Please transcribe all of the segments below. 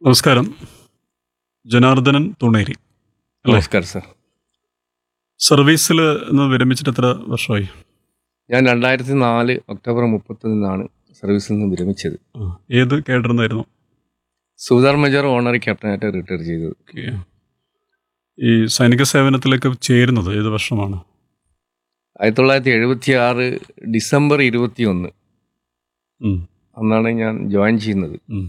നമസ്കാരം ജനാർദ്ദനൻ തുണേരി അല്ലേ? നമസ്കാരം സർ സർവീസിൽ നിന്ന് വിരമിച്ചിട്ട് എത്ര വർഷമായി ഞാൻ രണ്ടായിരത്തി നാല് ഒക്ടോബർ മുപ്പത്തൊന്നിനാണ് സർവീസിൽ നിന്ന് വിരമിച്ചത് ആ, ഏത് കേട്ടിരുന്നായിരുന്നു സുധാർ മേജർ ഓണറി ക്യാപ്റ്റനായിട്ട് റിട്ടയർ ചെയ്തത് ഓക്കെ. ഈ സൈനിക സേവനത്തിലേക്ക് ചേരുന്നത് ഏത് വർഷമാണ് ആയിരത്തി തൊള്ളായിരത്തി എഴുപത്തി ആറ് ഡിസംബർ ഇരുപത്തി ഒന്ന് ഉം, അന്നാണ് ഞാൻ ജോയിൻ ചെയ്യുന്നത് ഉം.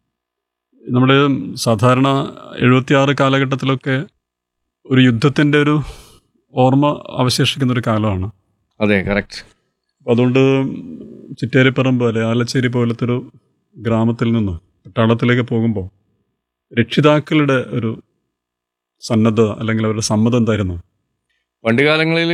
നമ്മുടെ സാധാരണ എഴുപത്തിയാറ് കാലഘട്ടത്തിലൊക്കെ ഒരു യുദ്ധത്തിൻ്റെ ഒരു ഓർമ്മ അവശേഷിക്കുന്ന ഒരു കാലമാണ് അതെ കറക്റ്റ് അപ്പം അതുകൊണ്ട് ചിറ്റേരിപ്പറമ്പ് അല്ലെ ആലച്ചേരി പോലത്തെ ഒരു ഗ്രാമത്തിൽ നിന്ന് പട്ടാളത്തിലേക്ക് പോകുമ്പോൾ രക്ഷിതാക്കളുടെ ഒരു സന്നദ്ധത അല്ലെങ്കിൽ അവരുടെ സമ്മതം എന്തായിരുന്നു പണ്ട് കാലങ്ങളിൽ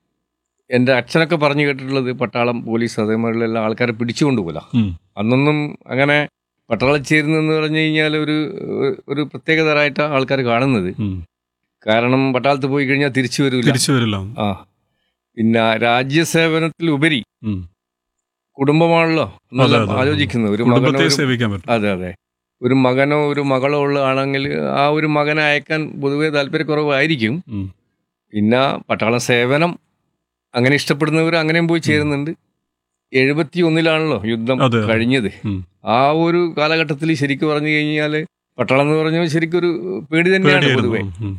എൻ്റെ അച്ഛനൊക്കെ പറഞ്ഞു കേട്ടിട്ടുള്ളത് പട്ടാളം പോലീസ് അതേമാതിരിയുള്ള ആൾക്കാരെ പിടിച്ചുകൊണ്ടുപോല ഉം. അന്നൊന്നും അങ്ങനെ പട്ടാളം ചേരുന്നെന്ന് പറഞ്ഞു കഴിഞ്ഞാൽ ഒരു ഒരു പ്രത്യേക തരമായിട്ടാണ് ആൾക്കാർ കാണുന്നത് ഉം. കാരണം പട്ടാളത്ത് പോയി കഴിഞ്ഞാൽ തിരിച്ചു വരില്ല തിരിച്ചു വരില്ല ആ പിന്നെ രാജ്യസേവനത്തിൽ ഉപരി ഉം. കുടുംബമാണല്ലോ എന്നല്ല അതെ, അതെ. ആലോചിക്കുന്നത് ഒരു മകനോ കുടുംബത്തെ ഒരു- സേവിക്കാൻ പറ്റും അതെ അതെ ഒരു മകനോ ഒരു മകളോ ഉള്ള ആണെങ്കിൽ ആ ഒരു മകനെ അയക്കാൻ പൊതുവെ താല്പര്യക്കുറവായിരിക്കും ഉം. പിന്നെ പട്ടാള സേവനം അങ്ങനെ ഇഷ്ടപ്പെടുന്നവർ അങ്ങനെയും പോയി ചേരുന്നുണ്ട് എഴുപത്തി ഒന്നിലാണല്ലോ യുദ്ധം അതെ, അതെ. കഴിഞ്ഞത് ഉം. ആ ഒരു കാലഘട്ടത്തിൽ ശരിക്കും പറഞ്ഞു കഴിഞ്ഞാൽ പട്ടാളം എന്ന് പറഞ്ഞാൽ ശരിക്കും ഒരു പേടി തന്നെയാണ് പേടിയായിരുന്നു. പൊതുവെ ഉം.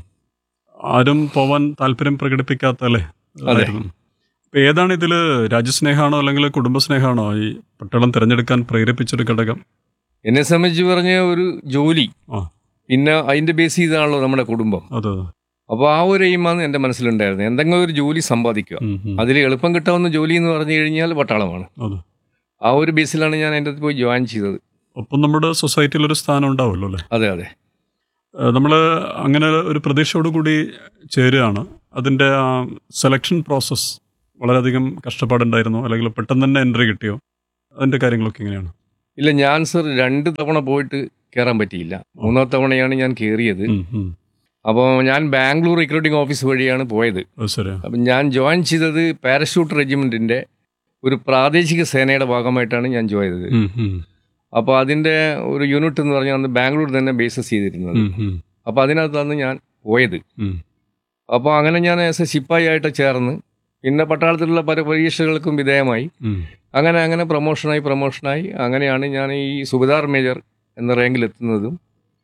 ആരും പോവാൻ താല്പര്യം പ്രകടിപ്പിക്കാത്ത അല്ലേ അതെ. ആയിരുന്നു. അപ്പൊ ഏതാണ് ഇതില് രാജ്യസ്നേഹമാണോ അല്ലെങ്കിൽ കുടുംബസ്നേഹമാണോ ഈ പട്ടാളം തിരഞ്ഞെടുക്കാൻ പ്രേരിപ്പിച്ചൊരു ഘടകം എന്നെ സംബന്ധിച്ച് പറഞ്ഞ ഒരു ജോലി ആ. പിന്നെ അതിന്റെ ബേസ് ചെയ്താണല്ലോ നമ്മുടെ കുടുംബം അതെ അപ്പോൾ ആ ഒരു എയിമാണ് എൻ്റെ മനസ്സിലുണ്ടായിരുന്നത് എന്തെങ്കിലും ഒരു ജോലി സമ്പാദിക്കുക ഉം, ഉം. അതിൽ എളുപ്പം കിട്ടാവുന്ന ജോലി എന്ന് പറഞ്ഞു കഴിഞ്ഞാൽ പട്ടാളമാണ് അതെ ആ ഒരു ബേസിലാണ് ഞാൻ അതിൻ്റെ അകത്ത് പോയി ജോയിൻ ചെയ്തത് ഒപ്പം നമ്മുടെ സൊസൈറ്റിയിൽ ഒരു സ്ഥാനം ഉണ്ടാവുമല്ലോ അല്ലേ അതെ അതെ നമ്മൾ അങ്ങനെ ഒരു പ്രതീക്ഷയോടുകൂടി ചേരുകയാണ് അതിൻ്റെ ആ സെലക്ഷൻ പ്രോസസ്സ് വളരെയധികം കഷ്ടപ്പാടുണ്ടായിരുന്നു അല്ലെങ്കിൽ പെട്ടെന്ന് തന്നെ എൻട്രി കിട്ടിയോ അതിൻ്റെ കാര്യങ്ങളൊക്കെ എങ്ങനെയാണ് ഇല്ല ഞാൻ സർ രണ്ട് തവണ പോയിട്ട് കയറാൻ പറ്റിയില്ല മൂന്നാം തവണയാണ് ഞാൻ കയറിയത് ഉം, ഉം. അപ്പോൾ ഞാൻ ബാംഗ്ലൂർ റിക്രൂട്ടിംഗ് ഓഫീസ് വഴിയാണ് പോയത് അത് ശരിയാ അപ്പം ഞാൻ ജോയിൻ ചെയ്തത് പാരഷൂട്ട് റെജിമെൻറ്റിൻ്റെ ഒരു പ്രാദേശിക സേനയുടെ ഭാഗമായിട്ടാണ് ഞാൻ ജോയിൻ ചെയ്തത് ഉം, ഉം. അപ്പോൾ അതിൻ്റെ ഒരു യൂണിറ്റ് എന്ന് പറഞ്ഞാൽ അന്ന് ബാംഗ്ലൂർ തന്നെ ബേസസ് ചെയ്തിരുന്നത് ഉം, ഉം. അപ്പോൾ അതിനകത്താണ് ഞാൻ പോയത് ഉം. അപ്പോൾ അങ്ങനെ ഞാൻ ആസ് എ ശിപ്പായി ആയിട്ട് ചേർന്ന് പിന്നെ പട്ടാളത്തിലുള്ള പല പരീക്ഷകൾക്കും വിധേയമായി ഉം. അങ്ങനെ അങ്ങനെ പ്രൊമോഷനായി പ്രൊമോഷനായി അങ്ങനെയാണ് ഞാൻ ഈ സുബിദാർ മേജർ എന്ന റാങ്കിൽ എത്തുന്നതും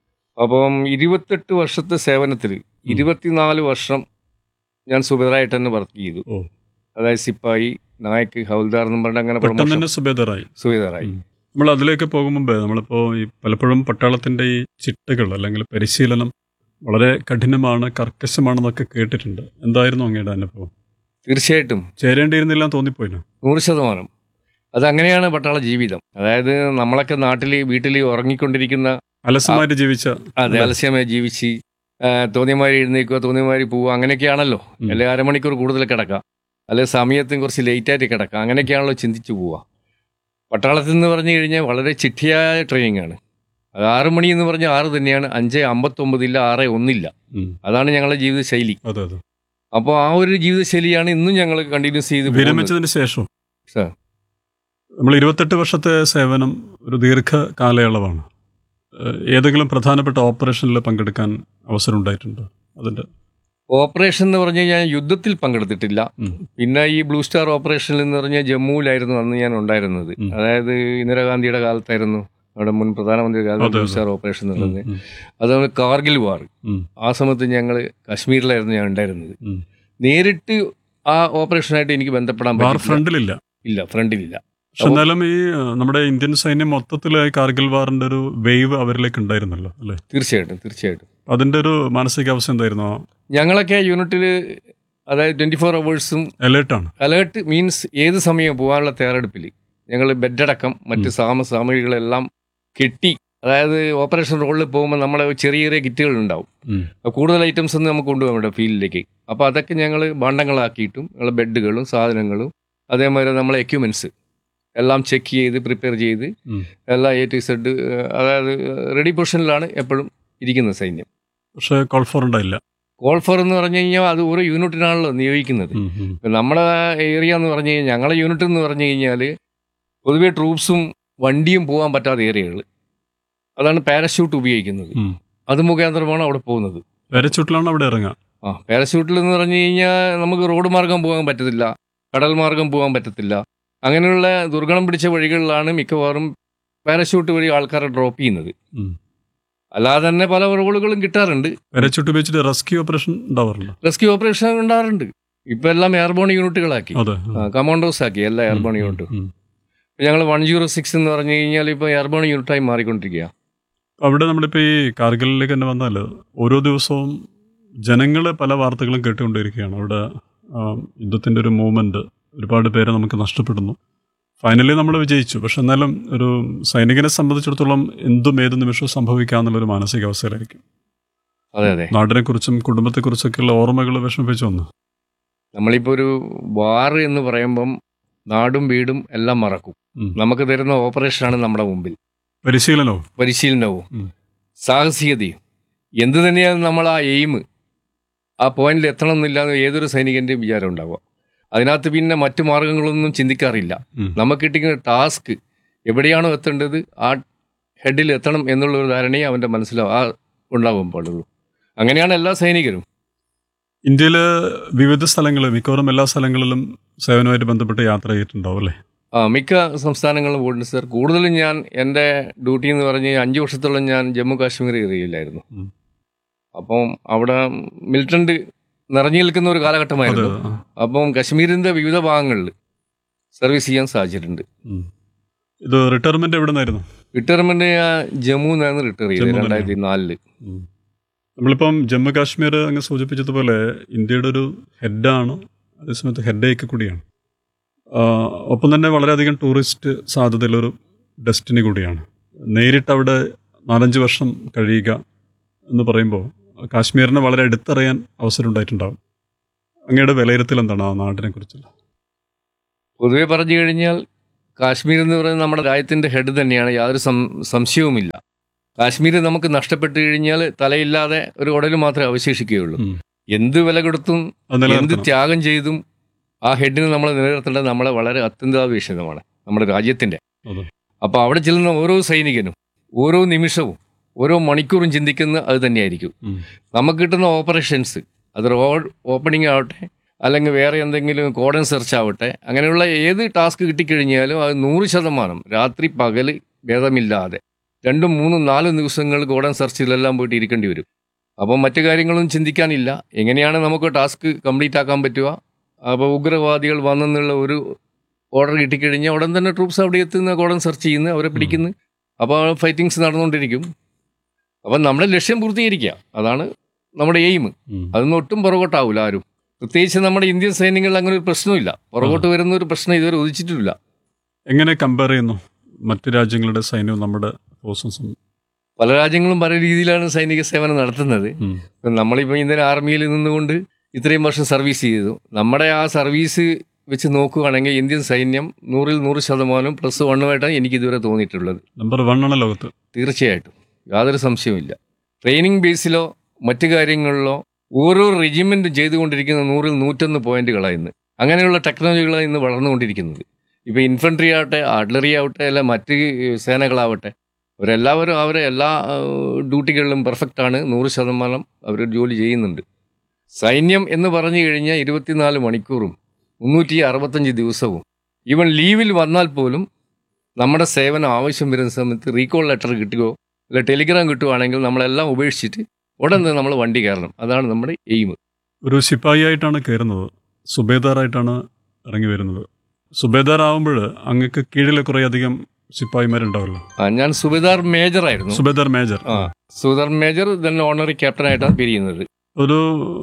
അപ്പം ഇരുപത്തെട്ട് വർഷത്തെ സേവനത്തിൽ ഇരുപത്തിനാല് വർഷം ഞാൻ സുബിദാറായിട്ട് തന്നെ വർക്ക് ചെയ്തു ഓ. അതായത് സിപ്പായി നായക്ക് ഹൗൽദാർ എന്നും പറഞ്ഞിട്ട് അങ്ങനെ പെട്ടെന്ന് പ്രൊമോഷൻ തന്നെ സുബേദറായി സുബിദാറായി ഉം. നമ്മൾ അതിലേക്ക് പോകും മുമ്പേ നമ്മളിപ്പോൾ ഈ പലപ്പോഴും പട്ടാളത്തിൻ്റെ ഈ ചിട്ടകൾ അല്ലെങ്കിൽ പരിശീലനം വളരെ കഠിനമാണ് കർക്കശമാണെന്നൊക്കെ കേട്ടിട്ടുണ്ട് എന്തായിരുന്നു അങ്ങയുടെ അനുഭവം തീർച്ചയായിട്ടും ചേരേണ്ടിയിരുന്നില്ല എന്ന് തോന്നിപ്പോയിനോ നൂറ് ശതമാനം അതങ്ങനെയാണ് പട്ടാള ജീവിതം അതായത് നമ്മളൊക്കെ നാട്ടിൽ വീട്ടിൽ ഉറങ്ങിക്കൊണ്ടിരിക്കുന്ന അലസമായിട്ട് ജീവിച്ച അതെ അല്ലേ? അലസ്യമായി ജീവിച്ച് ആ, തോന്നിയമാരി എഴുന്നേക്കുക തോന്നിയമാരി പോവുക അങ്ങനെയൊക്കെയാണല്ലോ ഉം. അല്ലെ അരമണിക്കൂർ കൂടുതൽ കിടക്കാം അല്ലെ സമയത്തും കുറച്ച് ലേറ്റായിട്ട് കിടക്കാം അങ്ങനെയൊക്കെയാണല്ലോ ചിന്തിച്ചു പോവുക പട്ടാളത്തിൽ നിന്ന് പറഞ്ഞു കഴിഞ്ഞാൽ വളരെ ചിട്ടിയായ ട്രെയിനിങ് ആണ് അത് ആറ് മണി എന്ന് പറഞ്ഞാൽ ആറ് തന്നെയാണ് അഞ്ച് അമ്പത്തൊമ്പതില്ല ആറ് ഒന്നില്ല ഉം. അതാണ് ഞങ്ങളുടെ ജീവിത ശൈലി അതെ അതെ അപ്പോൾ ആ ഒരു ജീവിത ശൈലിയാണ് ഇന്നും ഞങ്ങൾ കണ്ടിന്യൂസ് ചെയ്ത് പോകുന്നത്. വിരമിച്ചതിന് ശേഷം സർ. നമ്മൾ ഇരുപത്തെട്ട് വർഷത്തെ സേവനം ഒരു ദീർഘ കാലയളവാണ് ഏഹ് ഏതെങ്കിലും പ്രധാനപ്പെട്ട ഓപ്പറേഷനിൽ പങ്കെടുക്കാൻ അവസരം ഉണ്ടായിട്ടുണ്ടോ അതിന്റെ ഓപ്പറേഷൻ എന്ന് പറഞ്ഞു കഴിഞ്ഞാൽ യുദ്ധത്തിൽ പങ്കെടുത്തിട്ടില്ല ഉം. പിന്നെ ഈ ബ്ലൂ സ്റ്റാർ ഓപ്പറേഷനിൽ എന്ന് പറഞ്ഞാൽ ജമ്മുവിലായിരുന്നു അന്ന് ഞാൻ ഉണ്ടായിരുന്നത് ഉം. അതായത് ഇന്ദിരാഗാന്ധിയുടെ കാലത്തായിരുന്നു നമ്മുടെ മുൻ പ്രധാനമന്ത്രി കാലത്ത് അതെ, ബ്ലൂ അതെ. സ്റ്റാർ ഓപ്പറേഷൻ ഉം, എന്നുള്ളത് ഉം, അതുകൊണ്ട് കാർഗിൽ വാർ ഉം, ആ സമയത്ത് ഞങ്ങൾ കാശ്മീരിലായിരുന്നു ഞാൻ ഉണ്ടായിരുന്നത് ഉം. നേരിട്ട് ആ ഓപ്പറേഷനായിട്ട് എനിക്ക് ബന്ധപ്പെടാൻ വാർ പറ്റില്ല ഫ്രണ്ടിലില്ല ഇല്ല ഫ്രണ്ടിലില്ല പക്ഷെ എന്നാലും ഈ ഏഹ്, നമ്മുടെ ഇന്ത്യൻ സൈന്യം മൊത്തത്തിൽ കാർഗിൽ വാറിന്റെ ഒരു വേവ് അവരിലേക്ക് ഉണ്ടായിരുന്നല്ലോ അല്ലേ തീർച്ചയായിട്ടും തീർച്ചയായിട്ടും അതിന്റെ ഒരു മാനസികാവസ്ഥ എന്തായിരുന്നു ഞങ്ങളൊക്കെ യൂണിറ്റിൽ അതായത് ട്വൻറ്റി ഫോർ അവേഴ്സും അലേർട്ടാണ് അലേർട്ട് മീൻസ് ഏത് സമയം പോകാനുള്ള തയ്യാറെടുപ്പിൽ ഞങ്ങൾ ബെഡടക്കം മറ്റ് സാമ സാമഗ്രികളെല്ലാം കെട്ടി അതായത് ഓപ്പറേഷൻ റോളിൽ പോകുമ്പോൾ നമ്മളെ ചെറിയ ചെറിയ കിറ്റുകൾ ഉണ്ടാവും അപ്പോൾ കൂടുതൽ ഐറ്റംസ് ഒന്നും നമുക്ക് കൊണ്ടുപോകാൻ വേണ്ട ഫീൽഡിലേക്ക് അപ്പോൾ അതൊക്കെ ഞങ്ങൾ ഭാണ്ഡങ്ങളാക്കിയിട്ടും ഞങ്ങൾ ബെഡുകളും സാധനങ്ങളും അതേമാതിരി നമ്മളെ എക്യുപ്മെൻറ്റ്സ് എല്ലാം ചെക്ക് ചെയ്ത് പ്രിപ്പയർ ചെയ്ത് ഉം. എല്ലാം എ ടു സെഡ് അതായത് റെഡി പൊസിഷനിലാണ് എപ്പോഴും ഇരിക്കുന്നത് സൈന്യം പക്ഷെ കോൾ ഫോർ ഉണ്ടായില്ല കോൾ ഫോർ എന്ന് പറഞ്ഞു കഴിഞ്ഞാൽ അത് ഓരോ യൂണിറ്റിനാണല്ലോ നിയോഗിക്കുന്നത് ഉം, ഉം. ഇപ്പം നമ്മുടെ ഏരിയ എന്ന് പറഞ്ഞു കഴിഞ്ഞാൽ ഞങ്ങളെ യൂണിറ്റ് എന്ന് പറഞ്ഞു കഴിഞ്ഞാൽ പൊതുവെ ട്രൂപ്സും വണ്ടിയും പോകാൻ പറ്റാത്ത ഏരിയകൾ അതാണ് പാരഷൂട്ട് ഉപയോഗിക്കുന്നത് ഉം. അത് മുഖാന്തരമാണ് അവിടെ പോകുന്നത് പാരച്യൂട്ടിലാണ് അവിടെ ഇറങ്ങുക ആ പാരഷൂട്ടിൽ എന്ന് പറഞ്ഞു കഴിഞ്ഞാൽ നമുക്ക് റോഡ് മാർഗം പോകാൻ പറ്റത്തില്ല കടൽ മാർഗം പോകാൻ പറ്റത്തില്ല അങ്ങനെയുള്ള ദുർഗണം പിടിച്ച വഴികളിലാണ് മിക്കവാറും പാരഷൂട്ട് വഴി ആൾക്കാരെ ഡ്രോപ്പ് ചെയ്യുന്നത് ഉം. അല്ലാതെ തന്നെ പല റോളുകളും കിട്ടാറുണ്ട് പാരച്യൂട്ട് ഉപയോഗിച്ചിട്ട് റെസ്ക്യൂ ഓപ്പറേഷൻ ഉണ്ടാവാറുണ്ട് റെസ്ക്യൂ ഓപ്പറേഷൻ ഉണ്ടാകാറുണ്ട് ഇപ്പൊ എല്ലാം എയർബോൺ യൂണിറ്റുകളാക്കി അതെ കമാൻഡോസ് ആക്കി എല്ലാ എയർബോൺ യൂണിറ്റും ഉം. ഞങ്ങൾ വൺ സീറോ സിക്സ് എന്ന് പറഞ്ഞു കഴിഞ്ഞാൽ ഇപ്പോൾ എയർബോൺ യൂണിറ്റായി മാറിക്കൊണ്ടിരിക്കുക അവിടെ നമ്മളിപ്പോൾ ഈ കാർഗിലിലേക്ക് തന്നെ വന്നാൽ ഓരോ ദിവസവും ജനങ്ങൾ പല വാർത്തകളും കേട്ടുകൊണ്ടിരിക്കുകയാണ് അവിടെ ആ, യുദ്ധത്തിൻ്റെ ഒരു മൂവ്മെൻറ്റ് ഒരുപാട് പേരെ നമുക്ക് നഷ്ടപ്പെടുന്നു ഫൈനലി നമ്മൾ വിജയിച്ചു പക്ഷെ എന്നാലും ഒരു സൈനികനെ സംബന്ധിച്ചിടത്തോളം എന്തും ഏത് നിമിഷവും സംഭവിക്കാമെന്നുള്ളൊരു മാനസികാവസ്ഥയിലായിരിക്കും അതെ അതെ നാടിനെക്കുറിച്ചും കുടുംബത്തെക്കുറിച്ചൊക്കെയുള്ള ഓർമ്മകൾ വിഷമിപ്പിച്ചു വന്നു നമ്മളിപ്പോൾ ഒരു വാർ എന്ന് പറയുമ്പം നാടും വീടും എല്ലാം മറക്കും ഉം. നമുക്ക് തരുന്ന ഓപ്പറേഷനാണ് നമ്മുടെ മുമ്പിൽ പരിശീലനവും പരിശീലനവും ഉം. സാഹസികതയും എന്ത് തന്നെയാണ് നമ്മൾ ആ എയിം ആ പോയിന്റിൽ എത്തണം എന്നില്ലാന്ന് ഏതൊരു സൈനികൻ്റെയും വിചാരം ഉണ്ടാവുക അതിനകത്ത് പിന്നെ മറ്റു മാർഗങ്ങളൊന്നും ചിന്തിക്കാറില്ല ഉം. നമുക്ക് കിട്ടിക്കുന്ന ടാസ്ക് എവിടെയാണോ എത്തേണ്ടത് ആ ഹെഡിൽ എത്തണം എന്നുള്ള ഒരു ധാരണയെ അവൻ്റെ മനസ്സിലാവും ആ ഉണ്ടാവാൻ പാടുള്ളൂ അങ്ങനെയാണ് എല്ലാ സൈനികരും ഇന്ത്യയിലെ വിവിധ സ്ഥലങ്ങൾ മിക്കവാറും എല്ലാ സ്ഥലങ്ങളിലും സേവനവുമായിട്ട് ബന്ധപ്പെട്ട് യാത്ര ചെയ്തിട്ടുണ്ടാവും അല്ലേ ആ മിക്ക സംസ്ഥാനങ്ങളിലും പോയിട്ടുണ്ട് സർ കൂടുതലും ഞാൻ എൻ്റെ ഡ്യൂട്ടി എന്ന് പറഞ്ഞ് അഞ്ച് വർഷത്തോളം ഞാൻ ജമ്മു കാശ്മീർ ഏരിയയിലായിരുന്നു ഉം. അപ്പം അവിടെ മിലിറ്റന്റ് നിറഞ്ഞു നിൽക്കുന്ന ഒരു അതെ കാലഘട്ടമായിരുന്നു ആ. അപ്പം കശ്മീരിൻ്റെ വിവിധ ഭാഗങ്ങളിൽ സർവീസ് ചെയ്യാൻ സാധിച്ചിട്ടുണ്ട് ഉം. ഇത് റിട്ടയർമെന്റ് എവിടെ നിന്നായിരുന്നു റിട്ടയർമെന്റ് ഞാൻ ജമ്മു നിന്നാണ് റിട്ടയർ ചെയ്തത് ജമ്മു രണ്ടായിരത്തി നാലില് ഉം. നമ്മളിപ്പം ജമ്മു കാശ്മീർ അങ്ങ് സൂചിപ്പിച്ചതുപോലെ ഇന്ത്യയുടെ ഒരു ഹെഡാണ് അതേസമയത്ത് ഹെഡേക്ക് കൂടിയാണ് ആ, ഒപ്പം തന്നെ വളരെയധികം ടൂറിസ്റ്റ് സാധ്യതയുള്ളൊരു ഡെസ്റ്റിനി കൂടിയാണ് നേരിട്ട് അവിടെ നാലഞ്ച് വർഷം കഴിയുക എന്ന് പറയുമ്പോൾ കാശ്മീരിനെ വളരെ അടുത്തറിയാൻ അവസരം ഉണ്ടായിട്ടുണ്ടാവും അങ്ങയുടെ വിലയിരുത്തൽ എന്താണ് ആ നാടിനെ കുറിച്ചുള്ള പൊതുവെ പറഞ്ഞു കഴിഞ്ഞാൽ കാശ്മീർ എന്ന് പറയുന്നത് നമ്മുടെ രാജ്യത്തിൻ്റെ ഹെഡ് തന്നെയാണ് യാതൊരു സം സംശയവുമില്ല കാശ്മീർ നമുക്ക് നഷ്ടപ്പെട്ടു കഴിഞ്ഞാൽ തലയില്ലാതെ ഒരു ഉടല് മാത്രമേ അവശേഷിക്കുകയുള്ളൂ ഉം. എന്ത് വില കൊടുത്തും അത് എന്ത് നിലനിർത്തണം ത്യാഗം ചെയ്തും ആ ഹെഡിനെ നമ്മൾ നിലനിർത്തേണ്ടത് നമ്മളെ വളരെ അത്യന്താപേക്ഷിതമാണ് നമ്മുടെ രാജ്യത്തിൻ്റെ അതെ. അപ്പോൾ അവിടെ ചെല്ലുന്ന ഓരോ സൈനികനും ഓരോ നിമിഷവും ഓരോ മണിക്കൂറും ചിന്തിക്കുന്ന അത് തന്നെയായിരിക്കും ഉം. നമുക്ക് കിട്ടുന്ന ഓപ്പറേഷൻസ് അത് റോഡ് ഓപ്പണിംഗ് ആവട്ടെ അല്ലെങ്കിൽ വേറെ എന്തെങ്കിലും കോഡൻ സെർച്ച് ആവട്ടെ അങ്ങനെയുള്ള ഏത് ടാസ്ക് കിട്ടിക്കഴിഞ്ഞാലും അത് നൂറ് ശതമാനം രാത്രി പകല് ഭേദമില്ലാതെ രണ്ടും മൂന്നും നാലും ദിവസങ്ങൾ കോഡൻ സെർച്ചിലെല്ലാം പോയിട്ട് ഇരിക്കേണ്ടി വരും അപ്പം മറ്റു കാര്യങ്ങളൊന്നും ചിന്തിക്കാനില്ല എങ്ങനെയാണ് നമുക്ക് ടാസ്ക് കംപ്ലീറ്റ് ആക്കാൻ പറ്റുക അപ്പോൾ ഉഗ്രവാദികൾ വന്നെന്നുള്ള ഒരു ഓർഡർ കിട്ടിക്കഴിഞ്ഞാൽ ഉടൻ തന്നെ ട്രൂപ്സ് അവിടെ എത്തുന്ന കോഡൻ സെർച്ച് ചെയ്യുന്നു അവരെ പിടിക്കുന്നു അപ്പോൾ ഫൈറ്റിങ്സ് നടന്നുകൊണ്ടിരിക്കും അപ്പം നമ്മുടെ ലക്ഷ്യം പൂർത്തീകരിക്കുക അതാണ് നമ്മുടെ എയിം ഉം. അതൊന്നും ഒട്ടും പുറകോട്ടാവില്ല ആരും പ്രത്യേകിച്ച് നമ്മുടെ ഇന്ത്യൻ സൈന്യങ്ങളിൽ അങ്ങനെ ഒരു പ്രശ്നമില്ല പുറകോട്ട് വരുന്ന ഒരു പ്രശ്നം ഇതുവരെ ഉദിച്ചിട്ടില്ല എങ്ങനെ കമ്പയർ ചെയ്യുന്നു മറ്റു രാജ്യങ്ങളുടെ സൈന്യവും നമ്മുടെ ഫോഴ്സും പല രാജ്യങ്ങളും പല രീതിയിലാണ് സൈനിക സേവനം നടത്തുന്നത് ഉം. ഇപ്പം നമ്മളിപ്പോൾ ഇന്ത്യൻ ആർമിയിൽ നിന്നുകൊണ്ട് ഇത്രയും വർഷം സർവീസ് ചെയ്തു നമ്മുടെ ആ സർവീസ് വെച്ച് നോക്കുകയാണെങ്കിൽ ഇന്ത്യൻ സൈന്യം നൂറിൽ നൂറ് ശതമാനം പ്ലസ് വണ്ണുമായിട്ടാണ് എനിക്ക് ഇതുവരെ തോന്നിയിട്ടുള്ളത് നമ്പർ വൺ ആണ് ലോകത്ത് തീർച്ചയായിട്ടും യാതൊരു സംശയവുമില്ല ട്രെയിനിങ് ബേസിലോ മറ്റു കാര്യങ്ങളിലോ ഓരോ റെജിമെൻറ്റും ചെയ്തുകൊണ്ടിരിക്കുന്ന നൂറിൽ നൂറ്റൊന്ന് പോയിന്റുകളാണ് ഇന്ന് അങ്ങനെയുള്ള ടെക്നോളജികളാണ് ഇന്ന് വളർന്നുകൊണ്ടിരിക്കുന്നത് ഇപ്പോൾ ഇൻഫൻട്രി ആവട്ടെ ആർട്ടിലറി ആവട്ടെ അല്ല മറ്റ് സേനകളാവട്ടെ അവരെല്ലാവരും അവരെ എല്ലാ ആ, ഡ്യൂട്ടികളിലും പെർഫെക്റ്റ് ആണ് നൂറ് ശതമാനം അവർ ജോലി ചെയ്യുന്നുണ്ട് സൈന്യം എന്ന് പറഞ്ഞു കഴിഞ്ഞാൽ ഇരുപത്തിനാല് മണിക്കൂറും മുന്നൂറ്റി അറുപത്തഞ്ച് ദിവസവും ഈവൻ ലീവിൽ വന്നാൽ പോലും നമ്മുടെ സേവനം ആവശ്യം വരുന്ന സമയത്ത് റീകോൾ ലെറ്റർ കിട്ടുകയോ അല്ല ടെലിഗ്രാം കിട്ടുവാണെങ്കിൽ നമ്മളെല്ലാം ഉപേക്ഷിച്ചിട്ട് ഉടൻ തന്നെ നമ്മൾ വണ്ടി കയറണം അതാണ് നമ്മുടെ എയിം ഒരു ശിപ്പായി ആയിട്ടാണ് കയറുന്നത് സുബേദാറായിട്ടാണ് ഇറങ്ങി വരുന്നത് സുബേദാർ ആവുമ്പോൾ അങ്ങക്ക് കീഴിൽ കുറേ അധികം ശിപ്പായിമാരുണ്ടാവല്ലോ ഞാൻ സുബേദാർ മേജർ ആയിരുന്നു സുബേദാർ മേജർ ആ സുബേദാർ മേജർ തന്നെ ഓണറി ക്യാപ്റ്റനായിട്ടാണ് പിരിയുന്നത് ഒരു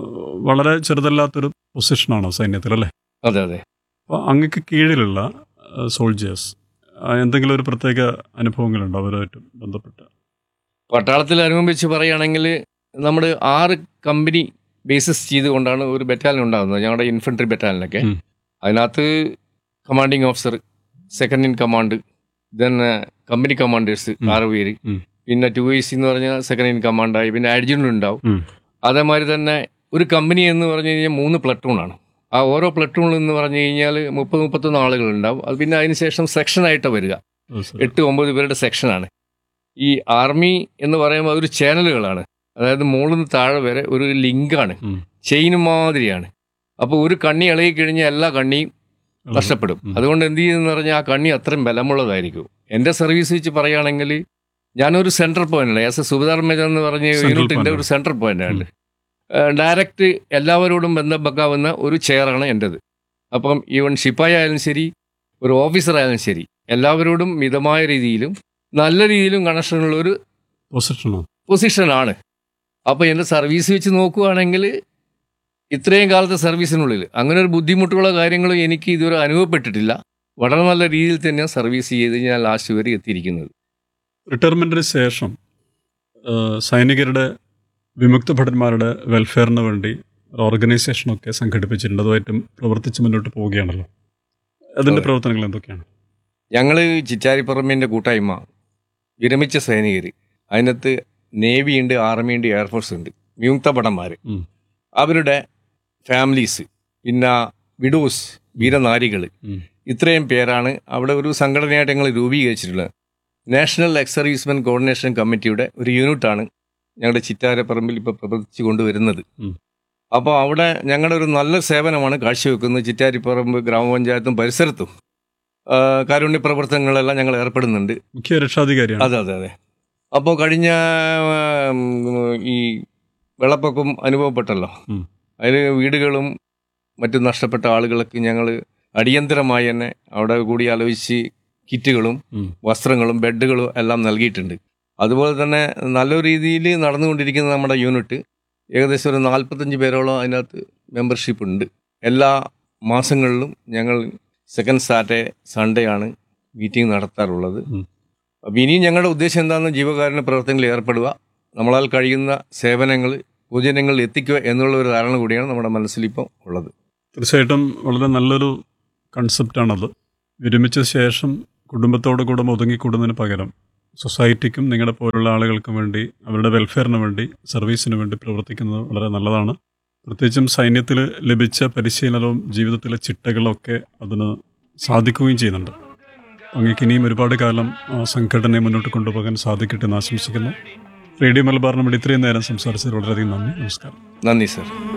വളരെ ചെറുതല്ലാത്തൊരു പൊസിഷനാണോ സൈന്യത്തിൽ അല്ലേ അതെ അതെ അപ്പോൾ അങ്ങക്ക് കീഴിലുള്ള സോൾജേഴ്സ് എന്തെങ്കിലും ഒരു പ്രത്യേക അനുഭവങ്ങളുണ്ടോ അവരുമായിട്ട് ബന്ധപ്പെട്ട് പട്ടാളത്തിൽ അനുബന്ധിച്ച് പറയുകയാണെങ്കിൽ നമ്മൾ ആറ് കമ്പനി ബേസിസ് ചെയ്തുകൊണ്ടാണ് ഒരു ബറ്റാലിയൻ ഉണ്ടാകുന്നത് ഞങ്ങളുടെ ഇൻഫൻട്രി ബറ്റാലിയനൊക്കെ ഉം. അതിനകത്ത് commanding officer second in command then company commanders ഉം. ആറ് പേര് ഉം. പിന്നെ ടു ഐ സി എന്ന് പറഞ്ഞാൽ സെക്കൻഡ് ഇൻ കമാൻഡായി പിന്നെ അഡ്ജുനൻ്റ് ഉണ്ടാവും ഉം. അതേമാതിരി തന്നെ ഒരു കമ്പനി എന്ന് പറഞ്ഞു കഴിഞ്ഞാൽ മൂന്ന് പ്ലട്ടൂണാണ് ആ ഓരോ പ്ലട്ടൂണിൽ എന്ന് പറഞ്ഞു കഴിഞ്ഞാൽ മുപ്പത് മുപ്പത്തൊന്ന് ആളുകളുണ്ടാവും അത് പിന്നെ അതിന് ശേഷം സെക്ഷനായിട്ട് വരിക ഓ, സർ. എട്ട് ഒമ്പത് പേരുടെ സെക്ഷനാണ് ഈ ആർമി എന്ന് പറയുമ്പോൾ ഒരു ചാനലുകളാണ് അതായത് മുകളിൽ നിന്ന് താഴെ വരെ ഒരു ലിങ്കാണ് ഉം. ചെയിൻ മാതിരിയാണ് അപ്പോൾ ഒരു കണ്ണി ഇളകി കഴിഞ്ഞാൽ എല്ലാ കണ്ണിയും നഷ്ടപ്പെടും ഉം. അതുകൊണ്ട് എന്ത് ചെയ്യുന്ന പറഞ്ഞാൽ ആ കണ്ണി അത്രയും ബലമുള്ളതായിരിക്കും എൻ്റെ സർവീസ് വെച്ച് പറയുകയാണെങ്കിൽ ഞാനൊരു central point as a subedar major എന്ന് പറഞ്ഞ Central യൂണിറ്റിന്റെ point. ഒരു സെൻട്രൽ പോയിന്റ് ആണ് ഡയറക്റ്റ് എല്ലാവരോടും ബന്ധം വെക്കാവുന്ന ഒരു ചെയറാണ് എൻ്റെത് അപ്പം ഈവൻ ശിപ്പായി ആയാലും ശരി ഒരു ഓഫീസർ ആയാലും ശരി എല്ലാവരോടും മിതമായ രീതിയിലും നല്ല രീതിയിലും കണക്ഷനുള്ള ഒരു പൊസിഷനോ പൊസിഷനാണ് അപ്പോൾ എൻ്റെ സർവീസ് വെച്ച് നോക്കുകയാണെങ്കിൽ ഇത്രയും കാലത്തെ സർവീസിനുള്ളിൽ അങ്ങനെ ഒരു ബുദ്ധിമുട്ടുള്ള കാര്യങ്ങളും എനിക്ക് ഇതുവരെ അനുഭവപ്പെട്ടിട്ടില്ല വളരെ നല്ല രീതിയിൽ തന്നെയാണ് സർവീസ് ചെയ്ത് ഞാൻ ലാസ്റ്റ് വരെ എത്തിയിരിക്കുന്നത് റിട്ടയർമെന്റിന് ശേഷം ആ, സൈനികരുടെ വിമുക്ത ഭടന്മാരുടെ വെൽഫെയറിന് വേണ്ടി ഒരു ഓർഗനൈസേഷനൊക്കെ സംഘടിപ്പിച്ചിട്ടുണ്ട് അതുമായിട്ടും പ്രവർത്തിച്ച് മുന്നോട്ട് പോവുകയാണല്ലോ അതിന്റെ അതെ. പ്രവർത്തനങ്ങൾ എന്തൊക്കെയാണ് ഞങ്ങൾ ചിറ്റാരിപ്പറമ്പിൻ്റെ കൂട്ടായ്മ വിരമിച്ച സൈനികർ അതിനകത്ത് നേവി ഉണ്ട് ആർമി ഉണ്ട് എയർഫോഴ്സ് ഉണ്ട് വിമുക്ത ഭടന്മാർ ഉം. അവരുടെ ഫാമിലീസ് പിന്നെ വിഡോസ് വീരനാരികൾ ഉം. ഇത്രയും പേരാണ് അവിടെ ഒരു സംഘടനയായിട്ട് ഞങ്ങൾ രൂപീകരിച്ചിട്ടുള്ളത് നാഷണൽ എക്സ് സർവീസ്മെൻ കോർഡിനേഷൻ കമ്മിറ്റിയുടെ ഒരു യൂണിറ്റാണ് ഞങ്ങളുടെ ചിറ്റാരപ്പറമ്പിൽ ഇപ്പോൾ പ്രവർത്തിച്ചു കൊണ്ടുവരുന്നത് ഉം. അപ്പോൾ അവിടെ ഞങ്ങളുടെ ഒരു നല്ല സേവനമാണ് കാഴ്ചവെക്കുന്നത് ചിറ്റാരിപ്പറമ്പ് ഗ്രാമപഞ്ചായത്തും പരിസരത്തും ആ, കാരുണ്യ പ്രവർത്തനങ്ങളെല്ലാം ഞങ്ങൾ ഏർപ്പെടുന്നുണ്ട് മുഖ്യ രക്ഷാധികാരിയാണ് അതെ അതെ അതെ അപ്പോൾ കഴിഞ്ഞ ഉം, ഈ വെള്ളപ്പൊക്കം അനുഭവപ്പെട്ടല്ലോ ഉം. അതിൽ വീടുകളും മറ്റും നഷ്ടപ്പെട്ട ആളുകൾക്ക് ഞങ്ങൾ അടിയന്തരമായി തന്നെ അവിടെ കൂടി ആലോചിച്ച് കിറ്റുകളും ഉം. വസ്ത്രങ്ങളും ബെഡുകളും എല്ലാം നൽകിയിട്ടുണ്ട് അതുപോലെ തന്നെ നല്ല രീതിയിൽ നടന്നുകൊണ്ടിരിക്കുന്ന നമ്മുടെ യൂണിറ്റ് ഏകദേശം ഒരു നാൽപ്പത്തഞ്ച് പേരോളം അതിനകത്ത് മെമ്പർഷിപ്പ് ഉണ്ട് എല്ലാ മാസങ്ങളിലും ഞങ്ങൾ സെക്കൻഡ് സാറ്റർഡേ സൺഡേ ആണ് മീറ്റിംഗ് നടത്താറുള്ളത് ഉം. അപ്പോൾ ഇനിയും ഞങ്ങളുടെ ഉദ്ദേശം എന്താണെന്ന് ജീവകാരുണ്യ പ്രവർത്തനങ്ങളിൽ ഏർപ്പെടുക നമ്മളാൽ കഴിയുന്ന സേവനങ്ങൾ പൊതുജനങ്ങളിൽ എത്തിക്കുക എന്നുള്ള ഒരു ധാരണ കൂടിയാണ് നമ്മുടെ മനസ്സിലിപ്പം ഉള്ളത് തീർച്ചയായിട്ടും വളരെ നല്ലൊരു കൺസെപ്റ്റാണത് വിരമിച്ച ശേഷം കുടുംബത്തോട് കൂടെ ഒതുങ്ങിക്കൂടുന്നതിന് പകരം സൊസൈറ്റിക്കും നിങ്ങളുടെ പോലുള്ള ആളുകൾക്കും വേണ്ടി അവരുടെ വെൽഫെയറിന് വേണ്ടി സർവീസിന് വേണ്ടി പ്രവർത്തിക്കുന്നത് വളരെ നല്ലതാണ് പ്രത്യേകിച്ചും സൈന്യത്തിൽ ലഭിച്ച പരിശീലനവും ജീവിതത്തിലെ ചിട്ടകളൊക്കെ അതിന് സാധിക്കുകയും ചെയ്യുന്നുണ്ട് അങ്ങേക്ക് ഇനിയും ഒരുപാട് കാലം ആ സംഘടനയെ മുന്നോട്ട് കൊണ്ടുപോകാൻ സാധിക്കട്ടെ എന്ന് ആശംസിക്കുന്നു റേഡിയോ മലബാറിന് വേണ്ടി ഇത്രയും നേരം സംസാരിച്ചത് വളരെയധികം നന്ദി നമസ്കാരം നന്ദി സർ